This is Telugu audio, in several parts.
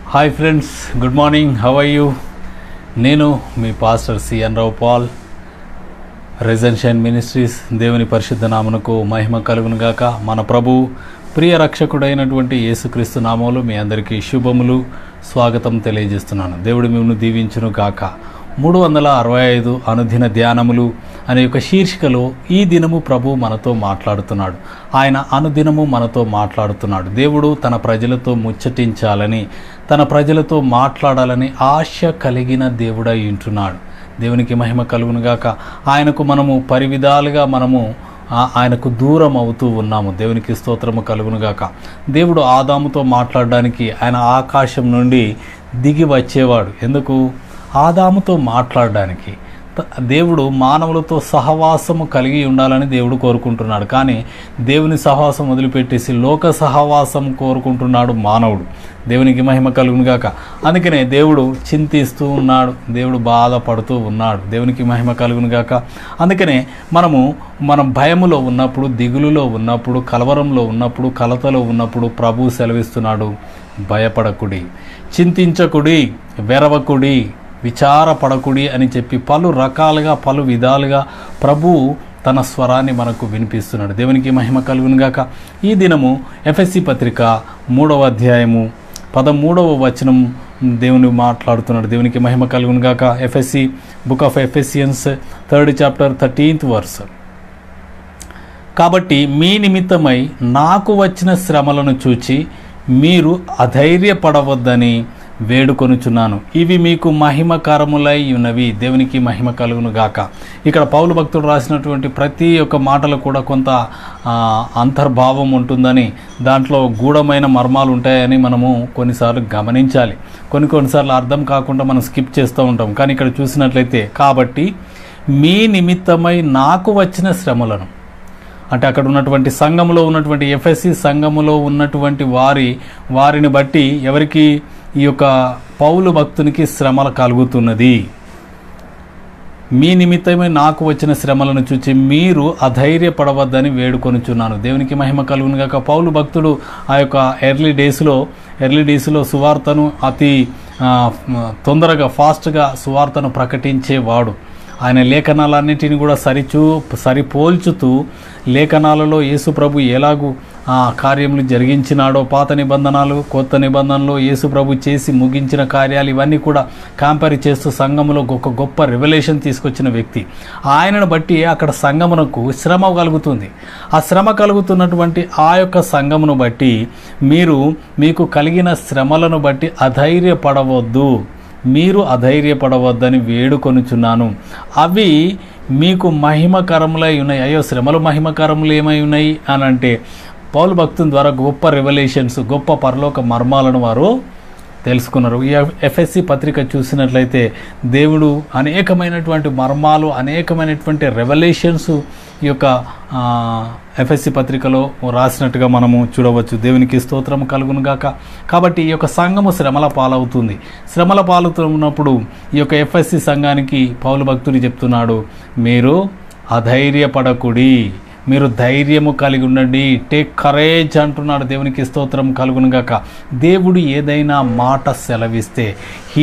hi friends good morning how I you నేను మీ పాస్టర్ సిఎన్ రావు పాల్ రెజెన్షియన్ మినిస్ట్రీస్ దేవుని పరిశుద్ధ నామమునకు మహిమ కలుగును గాక మన ప్రభు ప్రియ రక్షకుడైనటువంటి యేసుక్రీస్తు నామములు మీ అందరికీ శుభములు స్వాగతం తెలియజేస్తున్నాను దేవుడు మిమ్మల్ని దీవించును గాక మూడు వందల అరవై ఐదు అనుదిన ధ్యానములు అనే యొక్క శీర్షికలో ఈ దినము ప్రభు మనతో మాట్లాడుతున్నాడు ఆయన అనుదినము మనతో మాట్లాడుతున్నాడు దేవుడు తన ప్రజలతో ముచ్చటించాలని తన ప్రజలతో మాట్లాడాలని ఆశ కలిగిన దేవుడై ఉంటున్నాడు దేవునికి మహిమ కలుగునుగాక ఆయనకు మనము పరివిధాలుగా మనము ఆ- ఆయనకు దూరం అవుతూ ఉన్నాము దేవునికి స్తోత్రము కలుగునుగాక దేవుడు ఆదాముతో మాట్లాడడానికి ఆయన ఆకాశం నుండి దిగి వచ్చేవాడు ఎందుకు ఆదాముతో మాట్లాడడానికి త- దేవుడు మానవులతో సహవాసము కలిగి ఉండాలని దేవుడు కోరుకుంటున్నాడు కానీ దేవుని సహవాసం వదిలిపెట్టేసి లోక సహవాసం కోరుకుంటున్నాడు మానవుడు దేవునికి మహిమ కలుగును గాక అందుకనే దేవుడు చింతిస్తూ ఉన్నాడు దేవుడు బాధపడుతూ ఉన్నాడు దేవునికి మహిమ కలుగును గాక అందుకనే మనము మనం భయములో ఉన్నప్పుడు దిగులులో ఉన్నప్పుడు కలవరంలో ఉన్నప్పుడు కలతలో ఉన్నప్పుడు ప్రభు సెలవిస్తున్నాడు భయపడకుడి చింతించకుడి వెరవకుడి విచారపడకుడి అని చెప్పి పలు రకాలుగా పలు విధాలుగా ప్రభు తన స్వరాన్ని మనకు వినిపిస్తున్నాడు దేవునికి మహిమ కలుగునుగాక ఈ దినము ఎఫ్ఎస్సి పత్రిక మూడవ అధ్యాయము పదమూడవ వచనం దేవుని మాట్లాడుతున్నాడు దేవునికి మహిమ కలుగునుగాక ఎఫ్ఎస్సి book of Ephesians third chapter thirteenth verse కాబట్టి మీ నిమిత్తమై నాకు వచ్చిన శ్రమలను చూచి మీరు అధైర్యపడవద్దని వేడుకొనుచున్నాను ఇవి మీకు మహిమకరములై ఉన్నవి దేవునికి మహిమ కలుగును గాక ఇక్కడ పౌలు భక్తుడు రాసినటువంటి ప్రతి ఒక్క మాటలు కూడా కొంత ఆ, అంతర్భావం ఉంటుందని దాంట్లో గూఢమైన మర్మాలు ఉంటాయని మనము కొన్నిసార్లు గమనించాలి కొన్ని కొన్నిసార్లు అర్థం కాకుండా మనం స్కిప్ చేస్తూ ఉంటాం కానీ ఇక్కడ చూసినట్లయితే కాబట్టి మీ నిమిత్తమై నాకు వచ్చిన శ్రమలను అంటే అక్కడ ఉన్నటువంటి సంఘములో ఉన్నటువంటి ఎఫ్ఎస్సి సంఘములో ఉన్నటువంటి వారి వారిని బట్టి ఎవరికి ఈ యొక్క పౌలు భక్తునికి శ్రమలు కలుగుతున్నది మీ నిమిత్తమే నాకు వచ్చిన శ్రమలను చూచి మీరు అధైర్యపడవద్దని వేడుకొనుచున్నాను దేవునికి మహిమ కలుగును గాక పౌలు భక్తుడు ఆ యొక్క ఎర్లీ డేస్లో ఎర్లీ డేస్లో సువార్తను అతి ఆ, తొందరగా ఫాస్ట్గా సువార్తను ప్రకటించేవాడు ఆయన లేఖనాలన్నిటిని కూడా సరిచూ సరిపోల్చుతూ లేఖనాలలో యేసు ప్రభు ఎలాగూ ఆ కార్యములు జరిగించినాడో పాత నిబంధనలు కొత్త నిబంధనలు యేసు ప్రభు చేసి ముగించిన కార్యాలు ఇవన్నీ కూడా కంపేర్ చేస్తూ సంఘములో ఒక గొప్ప రెవల్యూషన్ తీసుకొచ్చిన వ్యక్తి ఆయనను బట్టి అక్కడ సంఘమునకు శ్రమ కలుగుతుంది ఆ శ్రమ కలుగుతున్నటువంటి ఆ యొక్క సంఘమును బట్టి మీరు మీకు కలిగిన శ్రమలను బట్టి అధైర్యపడవద్దు మీరు అధైర్యపడవద్దని వేడుకొనుచున్నాను అవి మీకు మహిమకరములై ఉన్నాయి అయ్యో శ్రమలు మహిమకరములు ఏమై ఉన్నాయి అని అంటే పౌలు భక్తుని ద్వారా గొప్ప రెవల్యూషన్స్ గొప్ప పరలోక మర్మాలను వారు తెలుసుకున్నారు ఈ ఎఫ్ఎస్సి పత్రిక చూసినట్లయితే దేవుడు అనేకమైనటువంటి మర్మాలు అనేకమైనటువంటి రెవల్యూషన్స్ ఈ యొక్క ఆ, ఎఫ్ఎస్సి పత్రికలో రాసినట్టుగా మనము చూడవచ్చు దేవునికి స్తోత్రం కలుగును గాక కాబట్టి ఈ యొక్క సంఘము శ్రమల పాలవుతుంది శ్రమల పాలవుతున్నప్పుడు ఈ యొక్క ఎఫ్ఎస్సి సంఘానికి పౌలు భక్తుడు చెప్తున్నాడు మీరు అధైర్యపడకుడి మీరు ధైర్యము కలిగి ఉండండి టేక్ కరేజ్ అంటున్నాడు దేవునికి స్తోత్రం కలుగును గాక దేవుడు ఏదైనా మాట సెలవిస్తే he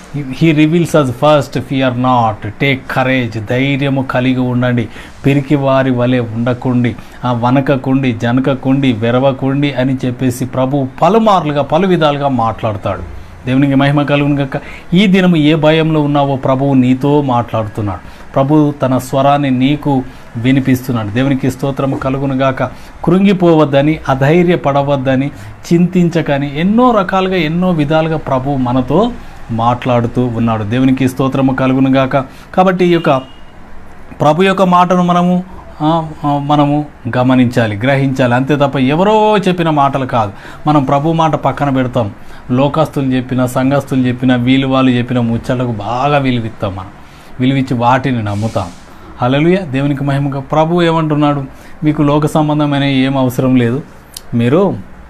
he reveals us first fear not take courage ధైర్యము కలిగి ఉండండి పిరికి వారి వలె ఉండకుండి ఆ వనకకుండి జనకకుండి వెరవకుండి అని చెప్పేసి ప్రభు పలుమార్లుగా పలు విధాలుగా మాట్లాడతాడు దేవునికి మహిమ కలుగును గాక ఈ దినము ఏ భయంలో ఉన్నావో ప్రభువు నీతో మాట్లాడుతున్నాడు ప్రభు తన స్వరాన్ని నీకు వినిపిస్తున్నాడు దేవునికి స్తోత్రము కలుగును గాక కృంగిపోవద్దని అధైర్యపడవద్దని చింతించకని ఎన్నో రకాలుగా ఎన్నో విధాలుగా ప్రభు మనతో మాట్లాడుతూ ఉన్నాడు దేవునికి స్తోత్రము కలుగును గాక కాబట్టి ఈ యొక్క ప్రభు యొక్క మాటను మనము ఆ, ఆ, మనము గమనించాలి గ్రహించాలి అంతే తప్ప ఎవరో చెప్పిన మాటలు కాదు మనం ప్రభు మాట పక్కన పెడతాం లోకస్తులు చెప్పిన సంఘస్థులు చెప్పిన వీలు వాళ్ళు చెప్పిన ముచ్చట్లకు బాగా విలువిస్తాం మనం విలువిచ్చి వాటిని నమ్ముతాం హల్లెలూయా దేవునికి మహిమగా ప్రభు ఏమంటున్నాడు మీకు లోక సంబంధమైన ఏం అవసరం లేదు మీరు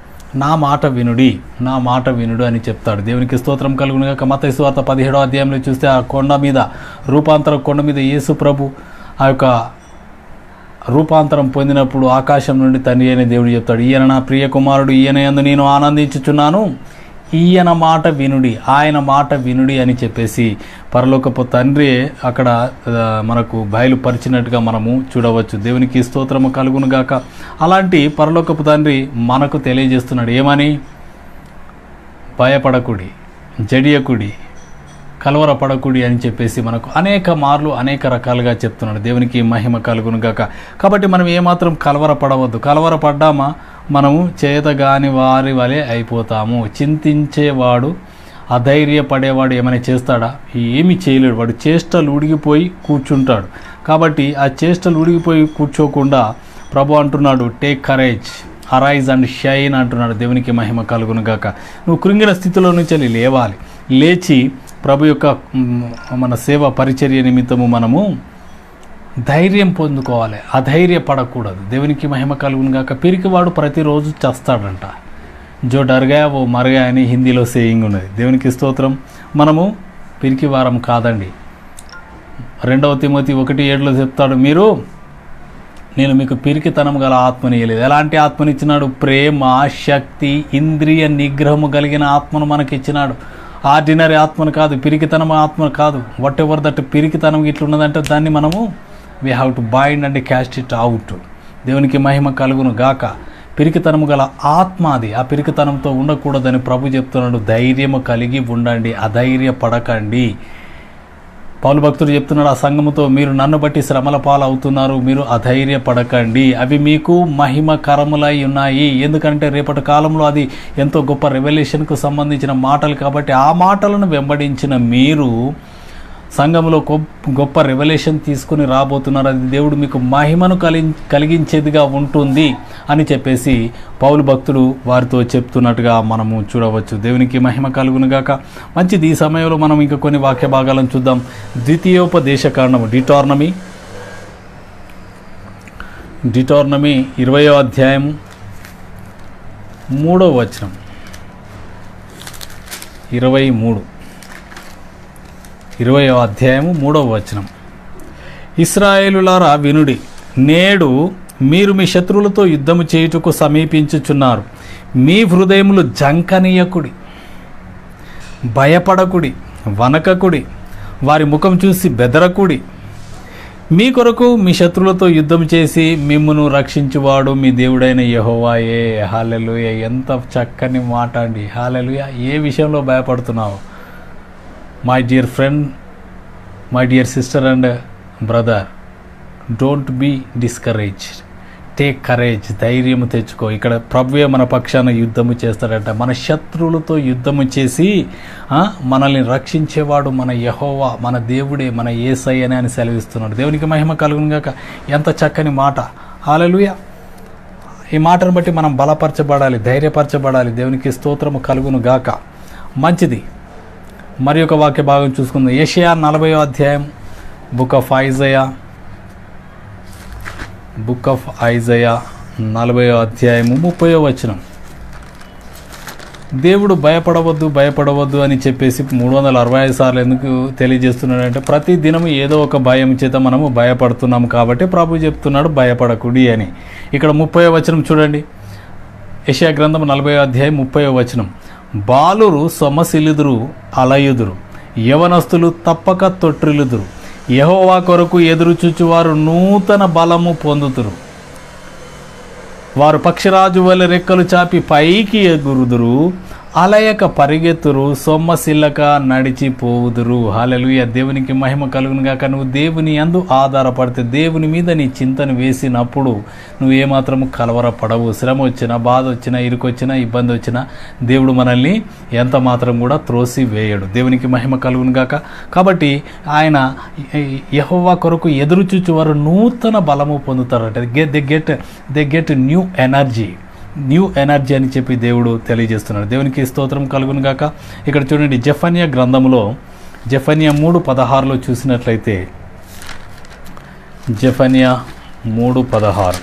నా మాట వినుడి నా మాట వినుడు అని చెప్తాడు దేవునికి స్తోత్రం కలుగునుగాక మత స్వార్థ పదిహేడో అధ్యాయంలో చూస్తే ఆ కొండ మీద రూపాంతర కొండ మీద యేసు ప్రభు ఆ యొక్క రూపాంతరం పొందినప్పుడు ఆకాశం నుండి తండ్రి అయిన దేవుడు చెప్తాడు ఈయన నా ప్రియ కుమారుడు ఈయన యందు నేను ఆనందించుచున్నాను ఈయన మాట వినుడి ఆయన మాట వినుడి అని చెప్పేసి పరలోకపు తండ్రి అక్కడ ఆ, మనకు బయలుపరిచినట్టుగా మనము చూడవచ్చు దేవునికి స్తోత్రము కలుగును గాక అలాంటి పరలోకపు తండ్రి మనకు తెలియజేస్తున్నాడు ఏమని భయపడకుడి జడియకుడి కలవరపడకుడి అని చెప్పేసి మనకు అనేక మార్లు అనేక రకాలుగా చెప్తున్నాడు దేవునికి మహిమ కలుగును గాక కాబట్టి మనం ఏమాత్రం కలవరపడవద్దు కలవరపడ్డామా మనము చేతగాని వారి వలె అయిపోతాము చింతించేవాడు అధైర్యపడేవాడు ఏమైనా చేస్తాడా ఏమి చేయలేడు వాడు చేష్టలు ఉడిగిపోయి కూర్చుంటాడు కాబట్టి ఆ చేష్టలు ఉడిగిపోయి కూర్చోకుండా ప్రభు అంటున్నాడు take courage arise and shine అంటున్నాడు దేవునికి మహిమ కలుగును గాక నువ్వు కృంగిన స్థితిలో నుంచి వెళ్ళి లేవాలి లేచి ప్రభు యొక్క మ్, మన సేవ పరిచర్య నిమిత్తము మనము ధైర్యం పొందుకోవాలి అధైర్యపడకూడదు దేవునికి మహిమ కలుగును గాక పిరికివాడు ప్రతిరోజు చస్తాడంట జో డర్గా ఓ మరగా అని హిందీలో సేయింగ్ ఉన్నది దేవునికి స్తోత్రం మనము పిరికి వారం కాదండి రెండవ తిమోతి ఒకటి ఏడులో చెప్తాడు మీరు నేను మీకు పిరికితనం గల ఆత్మని ఇవ్వలేదు ఎలాంటి ఆత్మని ఇచ్చినాడు ప్రేమ శక్తి ఇంద్రియ నిగ్రహము కలిగిన ఆత్మను మనకి ఇచ్చినాడు ఆర్డినరీ ఆత్మను కాదు పిరికితనం ఆత్మ కాదు వాట్ ఎవర్ దట్ పిరికితనం ఇట్లా ఉన్నదంటే దాన్ని మనము we have to bind and cast it out దేవునికి మహిమ కలుగును గాక పిరికితనము గల ఆత్మ అది ఆ పిరికితనంతో ఉండకూడదని ప్రభు చెప్తున్నాడు ధైర్యము కలిగి ఉండండి అధైర్య పడకండి పౌలు భక్తుడు చెప్తున్నాడు ఆ సంఘముతో మీరు నన్ను బట్టి శ్రమల పాలు అవుతున్నారు మీరు అధైర్య పడకండి అవి మీకు మహిమకరములై ఉన్నాయి ఎందుకంటే రేపటి కాలంలో అది ఎంతో గొప్ప రెవల్యూషన్కు సంబంధించిన మాటలు కాబట్టి ఆ మాటలను వెంబడించిన మీరు సంఘంలో గొప్ప గొప్ప రెవల్యూషన్ తీసుకుని రాబోతున్నారు అది దేవుడు మీకు మహిమను కలి కలిగించేదిగా ఉంటుంది అని చెప్పేసి పౌలు భక్తుడు వారితో చెప్తున్నట్టుగా మనము చూడవచ్చు దేవునికి మహిమ కలుగునుగాక మంచిది ఈ సమయంలో మనం ఇంకా కొన్ని వాక్య భాగాలను చూద్దాం ద్వితీయోపదేశ కారణము డిటార్నమీ డిటార్నమీ ఇరవయో అధ్యాయం మూడో వచనం ఇరవై మూడు ఇరవయో అధ్యాయము మూడవ వచనం ఇస్రాయేలులారా వినుడి నేడు మీరు మీ శత్రువులతో యుద్ధము చేయుటకు సమీపించుచున్నారు మీ హృదయములు జంకనీయకుడి భయపడకుడి వనకకుడి వారి ముఖం చూసి బెదరకుడి మీ కొరకు మీ శత్రువులతో యుద్ధం చేసి మిమ్మును రక్షించువాడు మీ దేవుడైన యహోవాయే హాలెలుయ ఎంత చక్కని మాట అండి హాలెలుయ ఏ విషయంలో భయపడుతున్నావు my dear friend my dear sister and brother don't be discourage take courage ధైర్యము తెచ్చుకో ఇక్కడ ప్రభువే మన పక్షాన యుద్ధము చేస్తాడంట మన శత్రువులతో యుద్ధము చేసి ఆ, మనల్ని రక్షించేవాడు మన యహోవా మన దేవుడే మన ఏసై అని అని సెలవిస్తున్నాడు దేవునికి మహిమ కలుగును గాక ఎంత చక్కని మాట హాలలుయ ఈ మాటను బట్టి మనం బలపరచబడాలి ధైర్యపరచబడాలి దేవునికి స్తోత్రము కలుగును గాక మంచిది మరి ఒక వాక్య భాగం చూసుకుందాం ఏషియా నలభయో అధ్యాయం book of Isaiah book of Isaiah నలభయో అధ్యాయము ముప్పయో వచనం దేవుడు భయపడవద్దు భయపడవద్దు అని చెప్పేసి మూడు వందల అరవై ఐదు సార్లు ఎందుకు తెలియజేస్తున్నాడంటే ప్రతి దినము ఏదో ఒక భయం చేత మనము భయపడుతున్నాం కాబట్టి ప్రభు చెప్తున్నాడు భయపడకుడి అని ఇక్కడ ముప్పై వచనం చూడండి యెషయా గ్రంథం నలభై అధ్యాయం ముప్పై వచనం బాలురు సొమ్మసిల్లుదురు అలయుదురు యవనస్తులు తప్పక తొట్టిల్లుదురు యహోవా కొరకు ఎదురు చూచువారు నూతన బలము పొందుతురు వారు పక్షిరాజు వలె రెక్కలు చాపి పైకి ఎగురుదురు అలయక పరిగెత్తురు సొమ్మసిల్లక నడిచిపోవుదురు హాలెలుయ దేవునికి మహిమ కలుగును గాక నువ్వు దేవుని అందు ఆధారపడితే దేవుని మీద నీ చింతను వేసినప్పుడు నువ్వు ఏమాత్రము కలవరపడవు శ్రమ వచ్చినా బాధ వచ్చినా ఇరుకొచ్చినా ఇబ్బంది వచ్చినా దేవుడు మనల్ని ఎంత మాత్రం కూడా త్రోసి వేయడు దేవునికి మహిమ కలుగును గాక కాబట్టి ఆయన యహోవా కొరకు ఎదురు చూచువారు నూతన బలము పొందుతారట get they get they get new energy new energy అని చెప్పి దేవుడు తెలియజేస్తున్నాడు దేవునికి స్తోత్రం కలుగును గాక ఇక్కడ చూడండి జఫన్య గ్రంథములో జఫన్య మూడు పదహారులో చూసినట్లయితే జఫన్య మూడు పదహారు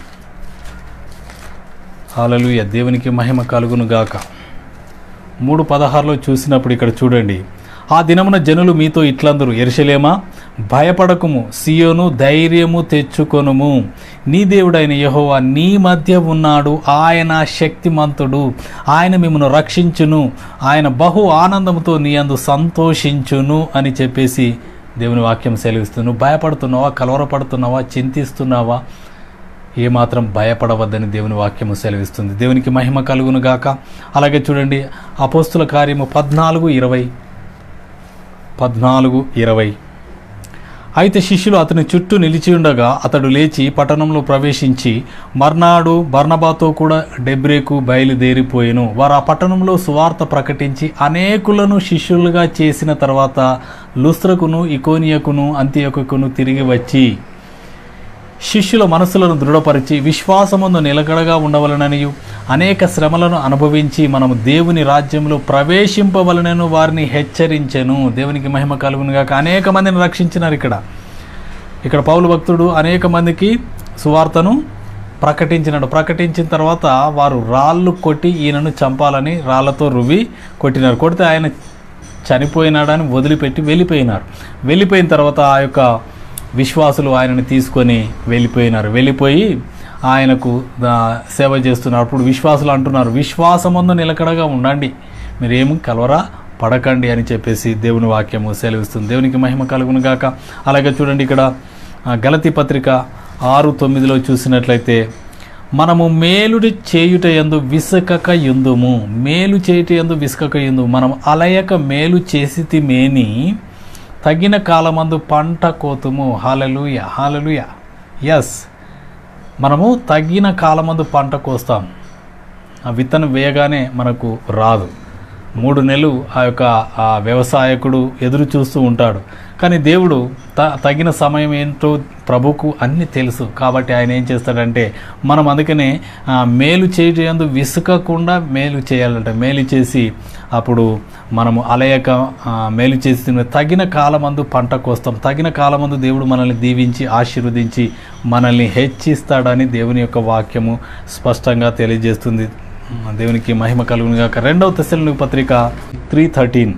హాలలుయ దేవునికి మహిమ కలుగును గాక మూడు పదహారులో చూసినప్పుడు ఇక్కడ చూడండి ఆ దినమున జనులు మీతో ఇట్లందరూ ఎరుషలేమా భయపడకుము సియోను ధైర్యము తెచ్చుకొనుము నీ దేవుడైన యెహోవా నీ మధ్య ఉన్నాడు ఆయన శక్తిమంతుడు ఆయన మిమ్మను రక్షించును ఆయన బహు ఆనందముతో నీ అందు సంతోషించును అని చెప్పేసి దేవుని వాక్యం సెలవిస్తుంది నువ్వు భయపడుతున్నావా కలవరపడుతున్నావా చింతిస్తున్నావా ఏమాత్రం భయపడవద్దని దేవుని వాక్యము సెలవిస్తుంది దేవునికి మహిమ కలుగును గాక అలాగే చూడండి అపోస్తుల కార్యము పద్నాలుగు ఇరవై పద్నాలుగు ఇరవై అయితే శిష్యులు అతని చుట్టూ నిలిచి ఉండగా అతడు లేచి పట్టణంలో ప్రవేశించి మర్నాడు బర్నబాతో కూడా డెబ్రేకు బయలుదేరిపోయెను వారు ఆ పట్టణంలో సువార్త ప్రకటించి అనేకులను శిష్యులుగా చేసిన తర్వాత లుస్త్రకును ఇకోనియకును అంత్యకును తిరిగి వచ్చి శిష్యుల మనసులను దృఢపరిచి విశ్వాసముందు నిలకడగా ఉండవలననియు అనేక శ్రమలను అనుభవించి మనము దేవుని రాజ్యంలో ప్రవేశింపవలనను వారిని హెచ్చరించెను దేవునికి మహిమ కలుగునుగాక అనేక మందిని రక్షించినారు ఇక్కడ ఇక్కడ పౌలు భక్తుడు అనేక మందికి సువార్తను ప్రకటించినాడు ప్రకటించిన తర్వాత వారు రాళ్ళు కొట్టి ఈయనను చంపాలని రాళ్లతో రువ్వి కొట్టినారు కొడితే ఆయన చనిపోయినాడని వదిలిపెట్టి వెళ్ళిపోయినారు వెళ్ళిపోయిన తర్వాత ఆ యొక్క విశ్వాసులు ఆయనని తీసుకొని వెళ్ళిపోయినారు వెళ్ళిపోయి ఆయనకు ఆ, సేవ చేస్తున్నారు అప్పుడు విశ్వాసులు అంటున్నారు విశ్వాసమందు నిలకడగా ఉండండి మీరేమి కలవరా పడకండి అని చెప్పేసి దేవుని వాక్యము సెలవిస్తుంది దేవునికి మహిమ కలుగును గాక అలాగే చూడండి ఇక్కడ ఆ, గలతి పత్రిక ఆరు తొమ్మిదిలో చూసినట్లయితే మనము మేలుడి చేయుట ఎందు విసకక ఎందుము మేలు చేయుట ఎందు విసకక ఎందు మనం అలయక మేలు చేసి మేని తగిన కాలమందు పంట కోతుము హాలలుయ హాలలుయ ఎస్ మనము తగిన కాలమందు పంట కోస్తాం ఆ విత్తనం వేయగానే మనకు రాదు మూడు నెలలు ఆ యొక్క ఆ వ్యవసాయకుడు ఎదురు చూస్తూ ఉంటాడు కానీ దేవుడు త తగిన సమయం ఏంటో ప్రభుకు అన్నీ తెలుసు కాబట్టి ఆయన ఏం చేస్తాడంటే మనం అందుకనే ఆ, మేలు చేయటందు విసుకకుండా మేలు చేయాలంటే మేలు చేసి అప్పుడు మనము అలయక ఆ, మేలు చేసి తిన్న తగిన కాలమందు పంట కోస్తాం తగిన కాలమందు దేవుడు మనల్ని దీవించి ఆశీర్వదించి మనల్ని హెచ్చిస్తాడని దేవుని యొక్క వాక్యము స్పష్టంగా తెలియజేస్తుంది దేవునికి మహిమ కలుగును గాక రెండవ తెశలోని పత్రిక త్రీ థర్టీన్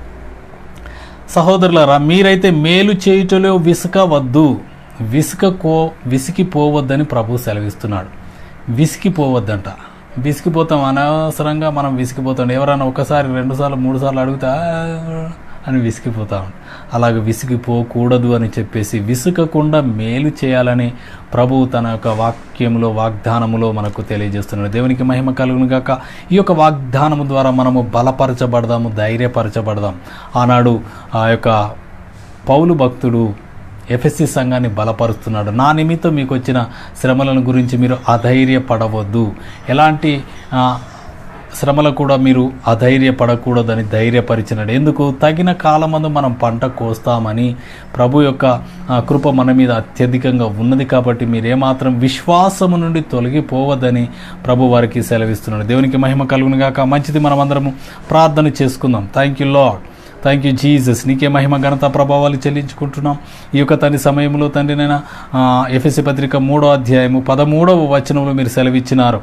సహోదరులారా మీరైతే మేలు చేయుటలో విసుకవద్దు విసుకకో విసికిపోవద్దని ప్రభు సెలవిస్తున్నాడు విసికిపోవద్దంట విసికిపోతాం అనవసరంగా మనం విసిగిపోతాం ఎవరైనా ఒకసారి రెండుసార్లు మూడు సార్లు అడుగుతా అని విసిగిపోతాం అలాగ విసిగిపోకూడదు అని చెప్పేసి విసుకకుండా మేలు చేయాలని ప్రభువు తన యొక్క వాక్యంలో వాగ్దానములో మనకు తెలియజేస్తున్నాడు దేవునికి మహిమ కలుగును గాక ఈ యొక్క వాగ్దానము ద్వారా మనము బలపరచబడదాము ధైర్యపరచబడదాం ఆనాడు ఆ యొక్క పౌలు భక్తుడు ఎఫ్ఎస్సి సంఘాన్ని బలపరుస్తున్నాడు నా నిమిత్తం మీకు వచ్చిన శ్రమలను గురించి మీరు అధైర్యపడవద్దు ఎలాంటి ఆ, శ్రమలు కూడా మీరు అధైర్యపడకూడదని ధైర్యపరిచినాడు ఎందుకు తగిన కాలమందు మనం పంట కోస్తామని ప్రభు యొక్క ఆ, కృప మన మీద అత్యధికంగా ఉన్నది కాబట్టి మీరు ఏమాత్రం విశ్వాసము నుండి తొలగిపోవద్దని ప్రభు వారికి సెలవిస్తున్నాడు దేవునికి మహిమ కలుగును గాక మంచిది మనం అందరము ప్రార్థన చేసుకుందాం thank you Lord thank you Jesus నీకే మహిమ ఘనత ప్రభావాలు చెల్లించుకుంటున్నాం ఈ యొక్క తండ్రి సమయంలో తండ్రి నేను ఎఫ్ఎస్సి పత్రిక మూడో అధ్యాయము పదమూడవ వచనంలో మీరు సెలవిచ్చినారు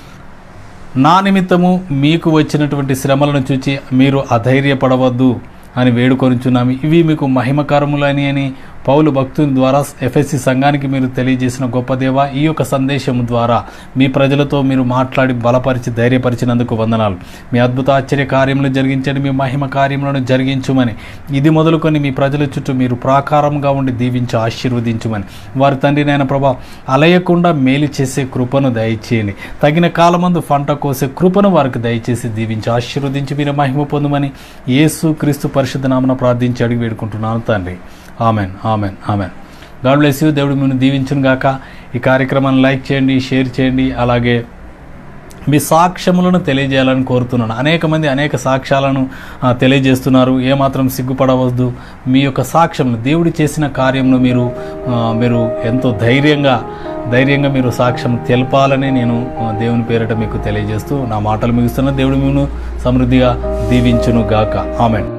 నా నిమిత్తము మీకు వచ్చినటువంటి శ్రమలను చూచి మీరు అధైర్యపడవద్దు అని వేడుకొనుచున్నాము ఇవి మీకు మహిమకరములని అని పౌలు భక్తుని ద్వారా ఎఫ్ఎస్సి సంఘానికి మీరు తెలియజేసిన గొప్ప దేవ ఈ యొక్క సందేశం ద్వారా మీ ప్రజలతో మీరు మాట్లాడి బలపరిచి ధైర్యపరిచినందుకు వందనాలు మీ అద్భుత ఆశ్చర్య కార్యములు జరిగించండి మీ మహిమ కార్యములను జరిగించుమని ఇది మొదలుకొని మీ ప్రజల చుట్టూ మీరు ప్రాకారంగా ఉండి దీవించి ఆశీర్వదించుమని వారి తండ్రి నాయన ప్రభా అలయకుండా మేలు చేసే కృపను దయచేయండి తగిన కాలమందు పంట కోసే కృపను వారికి దయచేసి దీవించి ఆశీర్వదించి మీరు మహిమ పొందమని యేసు క్రీస్తు పరిశుద్ధ నామన ప్రార్థించి అడిగి వేడుకుంటున్నాను తండ్రి amen amen amen God bless you దేవుడు మిమ్మల్ని దీవించును గాక ఈ కార్యక్రమాన్ని లైక్ చేయండి షేర్ చేయండి అలాగే మీ సాక్ష్యములను తెలియజేయాలని కోరుతున్నాను అనేక మంది అనేక సాక్ష్యాలను ఆ, తెలియజేస్తున్నారు ఏమాత్రం సిగ్గుపడవద్దు మీ యొక్క సాక్ష్యం దేవుడు చేసిన కార్యంలో మీరు ఆ, మీరు ఎంతో ధైర్యంగా ధైర్యంగా మీరు సాక్ష్యం తెలపాలని నేను ఆ, దేవుని పేరిట మీకు తెలియజేస్తూ నా మాటలు ముగిస్తున్న దేవుడు మిమ్మల్ని సమృద్ధిగా దీవించును గాక ఆమెన్